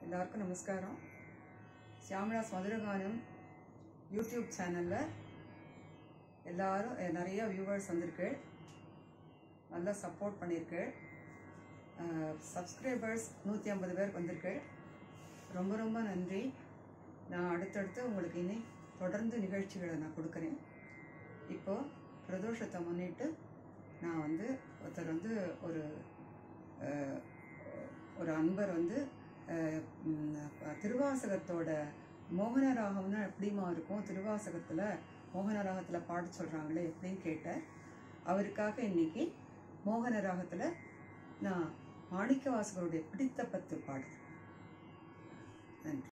எல்லாருக்கும் நமஸ்காரம் சியாமலாஸ் மதுரகானம் யூடியூப் சேனலில் எல்லாரும் அஹ், நிறைய வியூவர்ஸ் வந்திருக்கு நல்லா சப்போர்ட் பண்ணியிருக்கு சப்ஸ்கிரைபர்ஸ் நூற்றி ஐம்பது பேர் வந்திருக்கு ரொம்ப ரொம்ப நன்றி நான் அடுத்தடுத்து உங்களுக்கு இனி தொடர்ந்து நிகழ்ச்சிகளை நான் கொடுக்குறேன் இப்போது பிரதோஷத்தை முன்னிட்டு நான் வந்து ஒருத்தர் வந்து ஒரு அஹ், ஒரு அன்பர் வந்து அஹ், ம், திருவாசகத்தோட மோகன ராகம்னா எப்படிமா இருக்கும் திருவாசகத்தில் மோகன ராகத்தில் பாட சொல்கிறாங்களே எப்படின்னு கேட்டேன் அவருக்காக இன்னைக்கு மோகன ராகத்தில் நான் மாணிக்க வாசகருடைய பிடித்த பத்து பாடுறேன் நன்றி